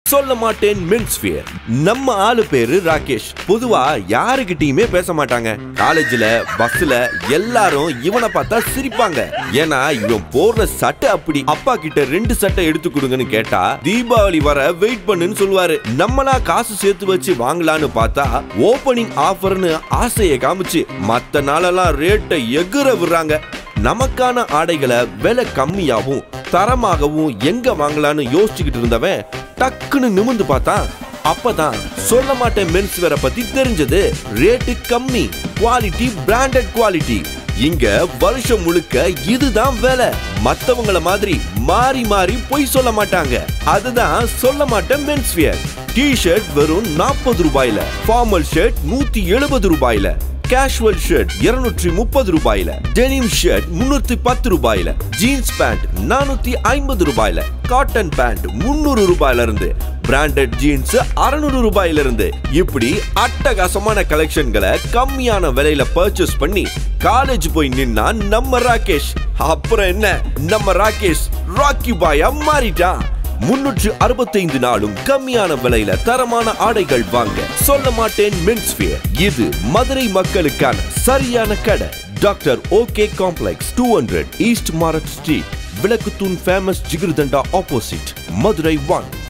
சொல்ல மாட்டேன் மென்ஸ்பியர் நம்ம ஆளு பேரு ராகேஷ் பொதுவா யாருகிட்டயுமே பேச மாட்டாங்க காலேஜ்ல பஸ்ல எல்லாரும் இவனை பார்த்தா சிரிப்பாங்க ஏன்னா இவன் போடுற சட்டை அப்படி அப்பா கிட்ட ரெண்டு சட்டை எடுத்து கொடுங்கன்னு கேட்டா தீபாவளி வர வெயிட் பண்ணுன்னு சொல்லுவாரு நம்மளா காசு சேர்த்து வச்சு வாங்கலான்னு பார்த்தா ஓபனிங் ஆஃபர்னு ஆசையை காமிச்சு மத்த நாளெல்லாம் ரேட்டை எகுற விடுறாங்க நமக்கான ஆடைகளை விலை கம்மியாவும் தரமாகவும் எங்க வாங்கலாம்னு யோசிச்சுக்கிட்டு இருந்தவன் டக்குன்னு நிமிந்து பார்த்தான் அப்பதான் சொல்ல மாட்டேன் மென்ஸ் வேற பத்தி தெரிஞ்சது ரேட்டு கம்மி குவாலிட்டி பிராண்டட் குவாலிட்டி இங்க வருஷம் முழுக்க இதுதான் வேலை மத்தவங்கள மாதிரி மாறி மாறி பொய் சொல்ல மாட்டாங்க அதுதான் சொல்ல மாட்டேன் மென்ஸ் வியர் டி ஷர்ட் வெறும் நாற்பது ரூபாயில ஃபார்மல் ஷர்ட் நூத்தி எழுபது ரூபாயில கேஷுவல் ஷர்ட் இருநூற்றி முப்பது ரூபாயில டெனிம் ஷர்ட் முன்னூத்தி பத்து ரூபாயில ஜீன்ஸ் பேண்ட் நானூத்தி ஐம்பது ரூபாயில காட்டன் பேண்ட் முன்னூறு ரூபாயில இருந்து பிராண்டட் ஜீன்ஸ் அறுநூறு ரூபாயில இருந்து இப்படி அட்டகாசமான கலெக்ஷன்களை கம்மியான விலையில பர்ச்சேஸ் பண்ணி காலேஜ் போய் நின்னா நம்ம ராகேஷ் அப்புறம் என்ன நம்ம ராகேஷ் ராக்கி பாயா மாறிட்டான் முன்னூற்று அறுபத்தைந்து நாளும் கம்மியான விலையில தரமான ஆடைகள் வாங்க சொல்ல மாட்டேன் மென்ஸ்பியர் இது மதுரை மக்களுக்கான சரியான கடை doctor okay complex two hundred east Marret street விளக்குத்தூண் famous jigarthanda opposite Madurai one